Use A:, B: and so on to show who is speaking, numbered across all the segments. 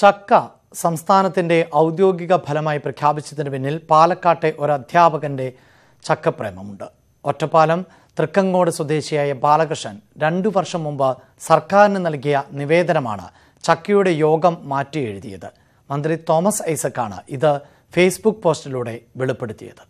A: ചക്ക സംസ്ഥാനത്തിന്റെ ഔദ്യോഗിക ഫലമായി പ്രഖ്യാപിച്ചതിന് പിന്നിൽ പാലക്കാട്ടെ ഒരു അധ്യാപകന്റെ ചക്കപ്രേമമുണ്ട് ഒറ്റപ്പാലം തൃക്കങ്ങോട് സ്വദേശിയായ ബാലകൃഷ്ണൻ രണ്ടു വർഷം മുമ്പ് സർക്കാരിന് നൽകിയ നിവേദനമാണ് ചക്കയുടെ യോഗം മാറ്റി എഴുതിയത് മന്ത്രി തോമസ് ഐസക്കാണ് ഇത് ഫേസ്ബുക്ക് പോസ്റ്റിലൂടെ വെളിപ്പെടുത്തിയത്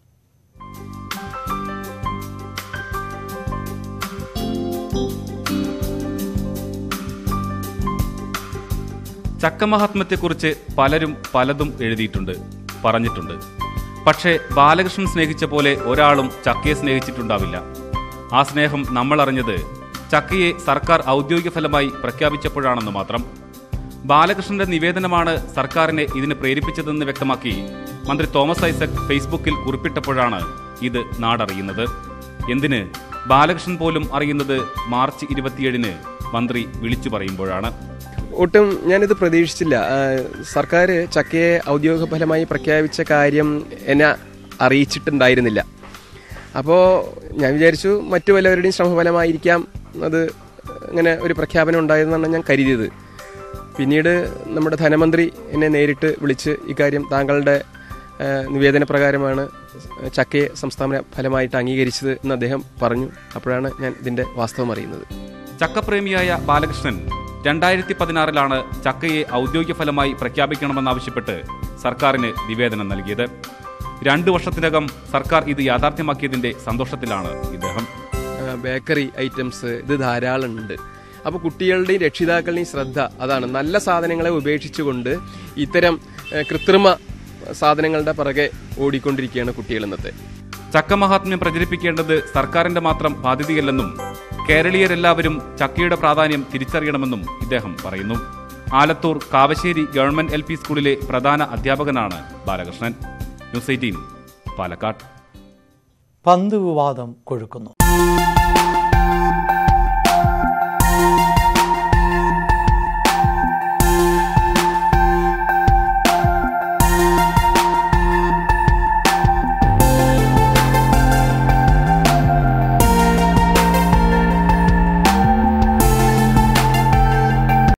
B: ചക്കമഹാത്മ്യത്തെക്കുറിച്ച് പലരും പലതും എഴുതിയിട്ടുണ്ട് പറഞ്ഞിട്ടുണ്ട് പക്ഷേ ബാലകൃഷ്ണൻ സ്നേഹിച്ച പോലെ ഒരാളും ചക്കയെ സ്നേഹിച്ചിട്ടുണ്ടാവില്ല ആ സ്നേഹം നമ്മൾ അറിഞ്ഞത് ചക്കയെ സർക്കാർ ഔദ്യോഗിക ഫലമായി പ്രഖ്യാപിച്ചപ്പോഴാണെന്ന് മാത്രം ബാലകൃഷ്ണന്റെ നിവേദനമാണ് സർക്കാരിനെ ഇതിന് പ്രേരിപ്പിച്ചതെന്ന് വ്യക്തമാക്കി മന്ത്രി തോമസ് ഐസക് ഫേസ്ബുക്കിൽ കുറിപ്പിട്ടപ്പോഴാണ് ഇത് നാടറിയുന്നത് എന്തിന് ബാലകൃഷ്ണൻ പോലും അറിയുന്നത് മാർച്ച് ഇരുപത്തിയേഴിന് മന്ത്രി വിളിച്ചു പറയുമ്പോഴാണ്
C: ഒട്ടും ഞാനിത് പ്രതീക്ഷിച്ചില്ല ആ, സർക്കാർ ചക്കയെ ഔദ്യോഗിക ഫലമായി പ്രഖ്യാപിച്ച കാര്യം എന്നെ അറിയിച്ചിട്ടുണ്ടായിരുന്നില്ല അപ്പോൾ ഞാൻ വിചാരിച്ചു മറ്റു വല്ലവരുടെയും ശ്രമഫലമായിരിക്കാം അത് ഇങ്ങനെ ഒരു പ്രഖ്യാപനം ഉണ്ടായതെന്നാണ് ഞാൻ കരുതിയത് പിന്നീട് നമ്മുടെ ധനമന്ത്രി എന്നെ നേരിട്ട് വിളിച്ച് ഇക്കാര്യം താങ്കളുടെ ആ, നിവേദന പ്രകാരമാണ് ചക്കയെ സംസ്ഥാന ഫലമായിട്ട് അംഗീകരിച്ചത് എന്ന് അദ്ദേഹം പറഞ്ഞു അപ്പോഴാണ് ഞാൻ ഇതിൻ്റെ വാസ്തവം അറിയുന്നത്
B: ചക്കപ്രേമിയായ ബാലകൃഷ്ണൻ രണ്ടായിരത്തി പതിനാറിലാണ് ചക്കയെ ഔദ്യോഗിക ഫലമായി പ്രഖ്യാപിക്കണമെന്നാവശ്യപ്പെട്ട് സർക്കാരിന് നിവേദനം നൽകിയത് രണ്ടു വർഷത്തിനകം സർക്കാർ ഇത് യാഥാർത്ഥ്യമാക്കിയതിന്റെ സന്തോഷത്തിലാണ് ഇദ്ദേഹം
C: ആ, ബേക്കറി ഐറ്റംസ് ഇത് ധാരാളം ഉണ്ട് അപ്പോൾ കുട്ടികളുടെയും രക്ഷിതാക്കളുടെയും ശ്രദ്ധ അതാണ് നല്ല സാധനങ്ങളെ ഉപേക്ഷിച്ചുകൊണ്ട് ഇത്തരം ആ, കൃത്രിമ സാധനങ്ങളുടെ പിറകെ ഓടിക്കൊണ്ടിരിക്കുകയാണ് കുട്ടികൾ ഇന്നത്തെ
B: ചക്കമഹാത്മ്യം പ്രചരിപ്പിക്കേണ്ടത് സർക്കാരിന്റെ മാത്രം ബാധ്യതയല്ലെന്നും കേരളീയരെല്ലാവരും ചക്കയുടെ പ്രാധാന്യം തിരിച്ചറിയണമെന്നും ഇദ്ദേഹം പറയുന്നു ആലത്തൂർ കാവശ്ശേരി ഗവൺമെന്റ് എൽ സ്കൂളിലെ പ്രധാന അധ്യാപകനാണ് ബാലകൃഷ്ണൻ ന്യൂസ് എയ്റ്റീൻ പാലക്കാട്
A: പന്ത് വിവാദം കൊഴുക്കുന്നു